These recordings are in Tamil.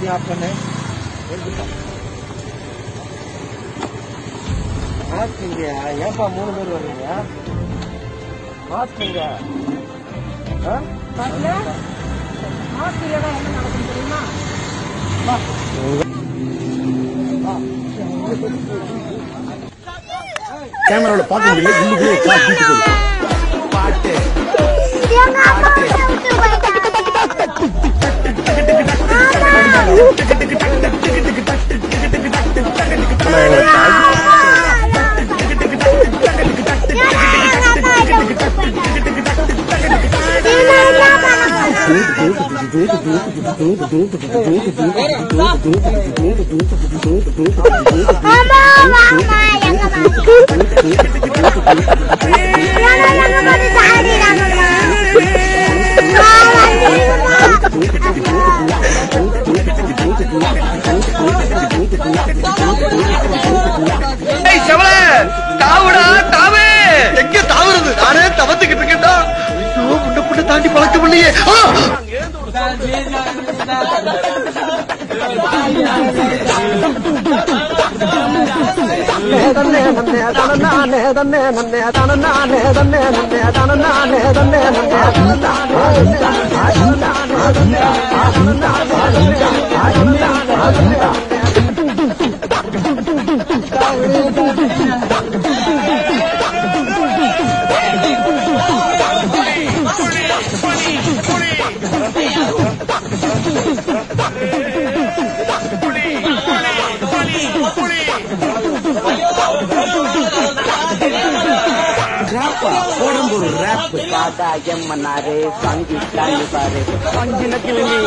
லைட்டிங் ஆஃப் பண்ணு மாஸ்க் இங்க ஏன்பா மூணு பேர் வர்றீங்க மாஸ்க் இங்க ஆ? கேமரால பார்க்க முடியல உள்ளுக்குள்ளே கால் தூக்கி போகுது பாட்டு எங்க அப்பா விட்டு போயிட்டாங்க ஆனா எங்களை தாய் அம்மா வாமா எங்க எங்க எங்க வந்து சாடிறாங்கம்மா ஏய் செவல தாவுடா தாவு எங்க தாவுறது நானே தவத்துக்கிட்டு இருக்கேன்டா ஐயோ புண்ட புண்ட தாண்டி பழக்கம் இல்லையே ஆ! ரேப்பா போடும் ஒரு ரேப் தாத்தா எம்மனாரு சங்கி தாண்டி பாரு அஞ்சினத்தில் நீ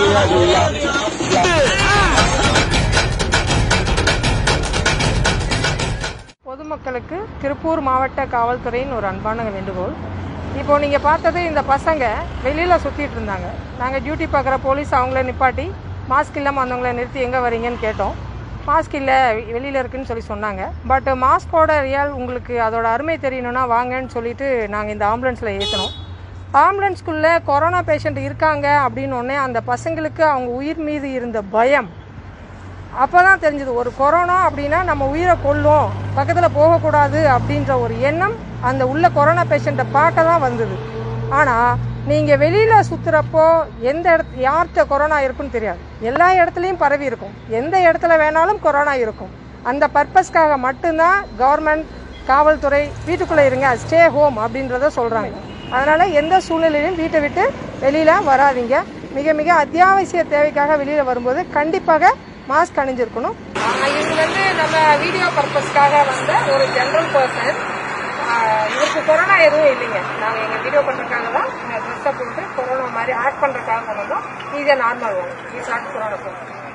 பொதுமக்களுக்கு திருப்பூர் மாவட்ட காவல்துறையின் ஒரு அன்பான வேண்டுகோள் இப்போ நீங்கள் பார்த்தது இந்த பசங்க வெளியில் சுற்றிட்டு இருந்தாங்க நாங்கள் டியூட்டி பார்க்குற போலீஸ் அவங்கள நிப்பாட்டி மாஸ்க் இல்லாமல் வந்தவங்கள நிறுத்தி எங்கே வரீங்கன்னு கேட்டோம் மாஸ்க் இல்லை வெளியில் இருக்குன்னு சொல்லி சொன்னாங்க பட் மாஸ்கோட ரியல் உங்களுக்கு அதோட அருமை தெரியணும்னா வாங்கன்னு சொல்லிட்டு நாங்கள் இந்த ஆம்புலன்ஸில் ஏற்றினோம் ஆம்புலன்ஸ்குள்ளே கொரோனா பேஷண்ட் இருக்காங்க அப்படின்னு உடனே அந்த பசங்களுக்கு அவங்க உயிர் மீது இருந்த பயம் அப்போ தான் தெரிஞ்சது ஒரு கொரோனா அப்படின்னா நம்ம உயிரை கொல்லும் பக்கத்தில் போகக்கூடாது அப்படின்ற ஒரு எண்ணம் அந்த உள்ள கொரோனா பேஷண்ட்டை பார்க்க தான் வந்தது ஆனால் நீங்கள் வெளியில் சுற்றுறப்போ எந்த இடத்து யார்கிட்ட கொரோனா இருக்குன்னு தெரியாது எல்லா இடத்துலையும் பரவி இருக்கும் எந்த இடத்துல வேணாலும் கொரோனா இருக்கும் அந்த பர்பஸ்க்காக மட்டும்தான் கவர்மெண்ட் காவல்துறை வீட்டுக்குள்ளே இருங்க ஸ்டே ஹோம் அப்படின்றத சொல்கிறாங்க அதனால் எந்த சூழ்நிலையிலும் வீட்டை விட்டு வெளியில் வராதீங்க மிக மிக அத்தியாவசிய தேவைக்காக வெளியில் வரும்போது கண்டிப்பாக மாஸ்க் அணிஞ்சிருக்கணும் இவங்க வந்து நம்ம வீடியோ பர்பஸ்க்காக வந்த ஒரு ஜென்ரல் பர்சன் இவருக்கு கொரோனா எதுவும் இல்லைங்க நாங்கள் எங்கள் வீடியோ பண்ணுறதுக்காக தான் ட்ரெஸ்ஸை போட்டு கொரோனா மாதிரி ஆக்ட் பண்ணுறதுக்காக கொண்டு வந்தோம் இது normal one is not corona